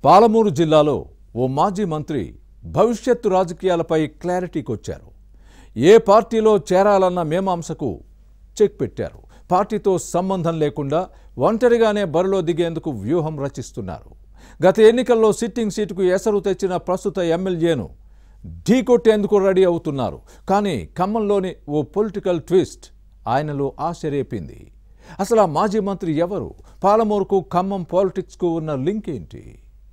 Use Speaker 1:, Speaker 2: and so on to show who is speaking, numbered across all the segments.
Speaker 1: పాలమూరు జిల్లాలో ఓ మాజీ మంత్రి భవిష్యత్తు రాజకీయాలపై క్లారిటీకి వచ్చారు ఏ పార్టీలో చేరాలన్న మీమాంసకు చెక్ పెట్టారు పార్టీతో సంబంధం లేకుండా ఒంటరిగానే బరిలో దిగేందుకు వ్యూహం రచిస్తున్నారు గత ఎన్నికల్లో సిట్టింగ్ సీటుకు ఎసరు తెచ్చిన ప్రస్తుత ఎమ్మెల్యేను ఢీకొట్టేందుకు రెడీ అవుతున్నారు కానీ ఖమ్మంలోని ఓ పొలిటికల్ ట్విస్ట్ ఆయనలో ఆశ రేపింది అసలు ఆ మాజీ మంత్రి ఎవరు పాలమూరుకు ఖమ్మం పాలిటిక్స్కు ఉన్న లింక్ ఏంటి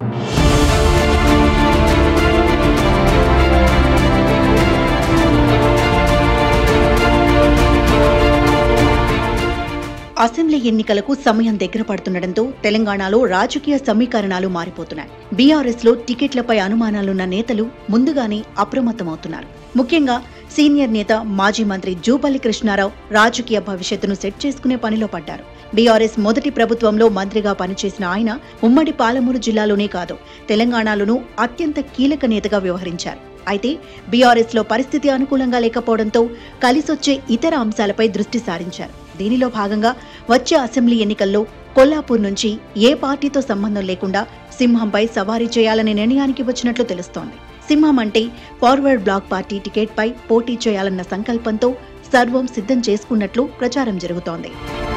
Speaker 2: అసెంబ్లీ ఎన్నికలకు సమయం దగ్గర పడుతుండటంతో తెలంగాణలో రాజకీయ సమీకరణాలు మారిపోతున్నాయి బీఆర్ఎస్ లో టికెట్లపై అనుమానాలున్న నేతలు ముందుగానే అప్రమత్తమవుతున్నారు ముఖ్యంగా సీనియర్ నేత మాజీ మంత్రి జూపల్లి కృష్ణారావు రాజకీయ భవిష్యత్తును సెట్ చేసుకునే పనిలో పడ్డారు బీఆర్ఎస్ మొదటి ప్రభుత్వంలో మంత్రిగా పనిచేసిన ఆయన ఉమ్మడి పాలమూరు జిల్లాలోనే కాదు తెలంగాణలోనూ అత్యంత కీలక నేతగా వ్యవహరించారు అయితే బీఆర్ఎస్ లో పరిస్థితి అనుకూలంగా లేకపోవడంతో కలిసొచ్చే ఇతర అంశాలపై దృష్టి సారించారు దీనిలో భాగంగా వచ్చే అసెంబ్లీ ఎన్నికల్లో కొల్లాపూర్ నుంచి ఏ పార్టీతో సంబంధం లేకుండా సింహంపై సవారీ చేయాలనే నిర్ణయానికి వచ్చినట్లు తెలుస్తోంది సింహం అంటే ఫార్వర్డ్ బ్లాక్ పార్టీ టికెట్పై పోటీ చేయాలన్న సంకల్పంతో సర్వం సిద్ధం చేసుకున్నట్లు ప్రచారం జరుగుతోంది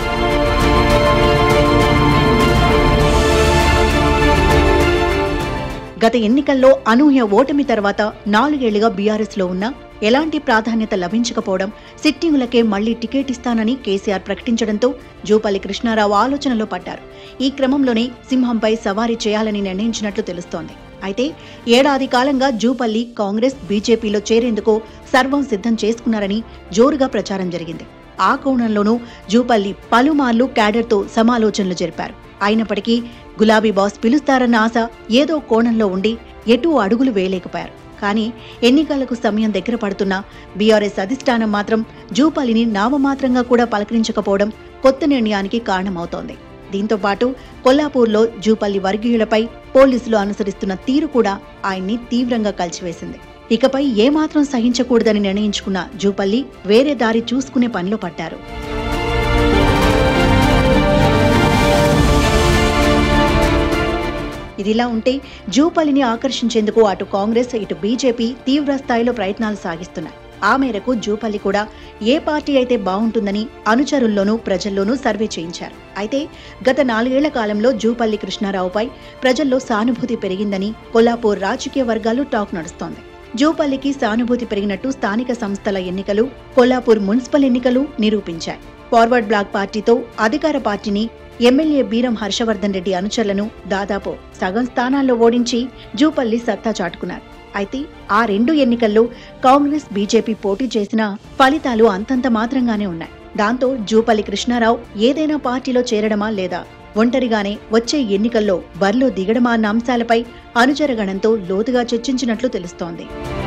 Speaker 2: గత ఎన్నికల్లో అనూహ్య ఓటమి తర్వాత నాలుగేళ్లుగా బీఆర్ఎస్ లో ఉన్న ఎలాంటి ప్రాధాన్యత లభించకపోవడం సిట్టింగులకే మళ్లీ టికెట్ ఇస్తానని కేసీఆర్ ప్రకటించడంతో జూపల్లి కృష్ణారావు ఆలోచనలో పడ్డారు ఈ క్రమంలోనే సింహంపై సవారీ చేయాలని నిర్ణయించినట్లు తెలుస్తోంది అయితే ఏడాది కాలంగా జూపల్లి కాంగ్రెస్ బీజేపీలో చేరేందుకు సర్వం సిద్ధం చేసుకున్నారని జోరుగా ప్రచారం జరిగింది ఆ కోణంలోనూ జూపల్లి పలుమార్లు క్యాడర్తో సమాలోచనలు జరిపారు అయినప్పటికీ గులాబీ బాస్ పిలుస్తారన్న ఆశ ఏదో కోణంలో ఉండి ఎటూ అడుగులు వేయలేకపోయారు కానీ ఎన్నికలకు సమయం దగ్గర పడుతున్నా బీఆర్ఎస్ అధిష్టానం మాత్రం జూపల్లిని నామమాత్రంగా కూడా పలకరించకపోవడం కొత్త నిర్ణయానికి కారణమవుతోంది దీంతో పాటు కొల్లాపూర్లో జూపల్లి వర్గీయులపై పోలీసులు అనుసరిస్తున్న తీరు కూడా ఆయన్ని తీవ్రంగా కలిచివేసింది ఇకపై ఏమాత్రం సహించకూడదని నిర్ణయించుకున్న జూపల్లి వేరే దారి చూసుకునే పనిలో పడ్డారు ఇదిలా ఉంటే జూపల్లిని ఆకర్షించేందుకు అటు కాంగ్రెస్ ఇటు బీజేపీ తీవ్ర స్థాయిలో ప్రయత్నాలు సాగిస్తున్నాయి ఆ మేరకు జూపల్లి కూడా ఏ పార్టీ అయితే బాగుంటుందని అనుచరుల్లోనూ ప్రజల్లోనూ సర్వే చేయించారు అయితే గత నాలుగేళ్ల కాలంలో జూపల్లి కృష్ణారావుపై ప్రజల్లో సానుభూతి పెరిగిందని కొల్లాపూర్ రాజకీయ వర్గాల్లో టాక్ నడుస్తోంది జూపల్లికి సానుభూతి పెరిగినట్టు స్థానిక సంస్థల ఎన్నికలు కొల్లాపూర్ మున్సిపల్ ఎన్నికలు నిరూపించాయి ఫార్వర్డ్ బ్లాక్ పార్టీతో అధికార పార్టీని ఎమ్మెల్యే బీరం హర్షవర్ధన్ రెడ్డి అనుచరులను దాదాపు సగం స్థానాల్లో ఓడించి జూపల్లి సత్తా చాటుకున్నారు అయితే ఆ రెండు ఎన్నికల్లో కాంగ్రెస్ బీజేపీ పోటీ చేసినా ఫలితాలు అంతంత మాత్రంగానే ఉన్నాయి దాంతో జూపల్లి కృష్ణారావు ఏదైనా పార్టీలో చేరడమా లేదా ఒంటరిగానే వచ్చే ఎన్నికల్లో బరిలో దిగడమా అన్న అంశాలపై అనుచరగణంతో లోతుగా చర్చించినట్లు తెలుస్తోంది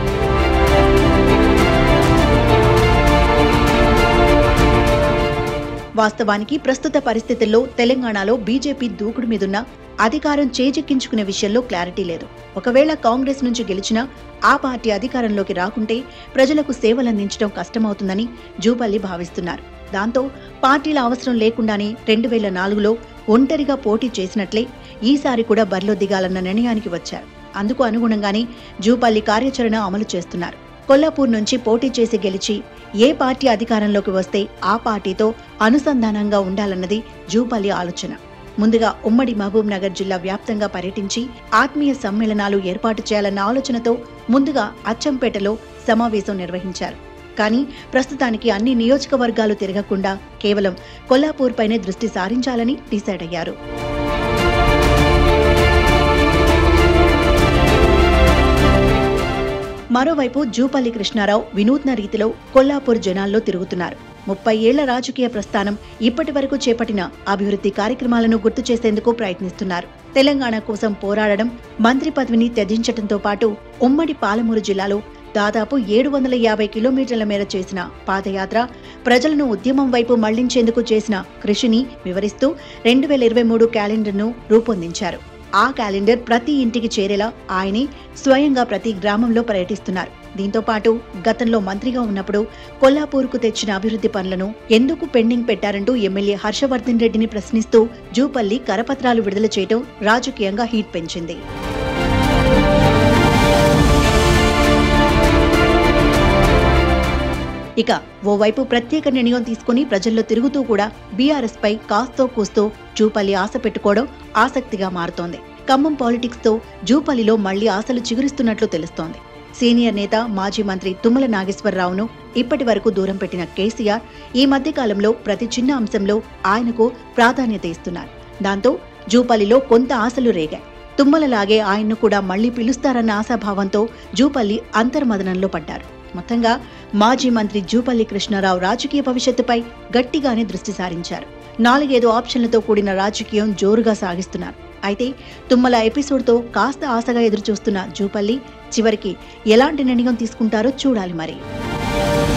Speaker 2: వాస్తవానికి ప్రస్తుత పరిస్థితుల్లో తెలంగాణలో బీజేపీ దూకుడు మీదున్న అధికారం చేజెక్కించుకునే విషయంలో క్లారిటీ లేదు ఒకవేళ కాంగ్రెస్ నుంచి గెలిచినా ఆ పార్టీ అధికారంలోకి రాకుంటే ప్రజలకు సేవలందించడం కష్టమవుతుందని జూపల్లి భావిస్తున్నారు దాంతో పార్టీల అవసరం లేకుండానే రెండు వేల నాలుగులో ఒంటరిగా పోటీ చేసినట్లే ఈసారి కూడా బరిలో దిగాలన్న నిర్ణయానికి వచ్చారు అందుకు అనుగుణంగానే జూపల్లి కార్యాచరణ అమలు చేస్తున్నారు కొల్లాపూర్ నుంచి పోటీ చేసి గెలిచి ఏ పార్టీ అధికారంలోకి వస్తే ఆ పార్టీతో అనుసంధానంగా ఉండాలన్నది జూపల్లి ఆలోచన ముందుగా ఉమ్మడి మహబూబ్ నగర్ జిల్లా వ్యాప్తంగా పర్యటించి ఆత్మీయ సమ్మేళనాలు ఏర్పాటు చేయాలన్న ఆలోచనతో ముందుగా అచ్చంపేటలో సమావేశం నిర్వహించారు కానీ ప్రస్తుతానికి అన్ని నియోజకవర్గాలు తిరగకుండా కేవలం కొల్లాపూర్ పైనే దృష్టి సారించాలని డిసైడ్ అయ్యారు మరోవైపు జూపల్లి కృష్ణారావు వినూత్న రీతిలో కొల్లాపూర్ జనాల్లో తిరుగుతున్నారు ముప్పై ఏళ్ల రాజకీయ ప్రస్థానం ఇప్పటి వరకు చేపట్టిన అభివృద్ధి కార్యక్రమాలను గుర్తు చేసేందుకు ప్రయత్నిస్తున్నారు తెలంగాణ కోసం పోరాడడం మంత్రి పదవిని త్యజించడంతో పాటు ఉమ్మడి పాలమూరు జిల్లాలో దాదాపు ఏడు వందల యాభై కిలోమీటర్ల మేర చేసిన పాదయాత్ర ప్రజలను ఉద్యమం వైపు మళ్లించేందుకు చేసిన కృషిని వివరిస్తూ రెండు వేల ఇరవై మూడు క్యాలెండర్ను రూపొందించారు ఆ క్యాలెండర్ ప్రతి ఇంటికి చేరేలా ఆయనే స్వయంగా ప్రతి గ్రామంలో పర్యటిస్తున్నారు దీంతో పాటు గతంలో మంత్రిగా ఉన్నప్పుడు కొల్లాపూర్కు తెచ్చిన అభివృద్ధి పనులను ఎందుకు పెండింగ్ పెట్టారంటూ ఎమ్మెల్యే హర్షవర్ధన్ రెడ్డిని ప్రశ్నిస్తూ జూపల్లి కరపత్రాలు విడుదల చేయడం రాజకీయంగా హీట్ పెంచింది ఇక ఓవైపు ప్రత్యేక నిర్ణయం తీసుకుని ప్రజల్లో తిరుగుతూ కూడా బీఆర్ఎస్ పై కాస్తో కూస్తో జూపల్లి ఆశ పెట్టుకోవడం ఆసక్తిగా మారుతోంది ఖమ్మం పాలిటిక్స్ తో జూపల్లిలో మళ్లీ ఆశలు చిగురిస్తున్నట్లు తెలుస్తోంది సీనియర్ నేత మాజీ మంత్రి తుమ్మల నాగేశ్వరరావును ఇప్పటి వరకు దూరం పెట్టిన కేసీఆర్ ఈ మధ్య కాలంలో ప్రతి చిన్న అంశంలో ఆయనకు ప్రాధాన్యత ఇస్తున్నారు దాంతో జూపల్లిలో కొంత ఆశలు రేగాయి తుమ్మలలాగే ఆయన్ను కూడా మళ్లీ పిలుస్తారన్న ఆశాభావంతో జూపల్లి అంతర్మదనంలో పడ్డారు మొత్తంగా మాజీ మంత్రి జూపల్లి కృష్ణారావు రాజకీయ భవిష్యత్తుపై గట్టిగానే దృష్టి సారించారు నాలుగైదు ఆప్షన్లతో కూడిన రాజకీయం జోరుగా సాగిస్తున్నారు అయితే తుమ్మల ఎపిసోడ్తో కాస్త ఆశగా ఎదురుచూస్తున్న జూపల్లి చివరికి ఎలాంటి నిర్ణయం తీసుకుంటారో చూడాలి మరి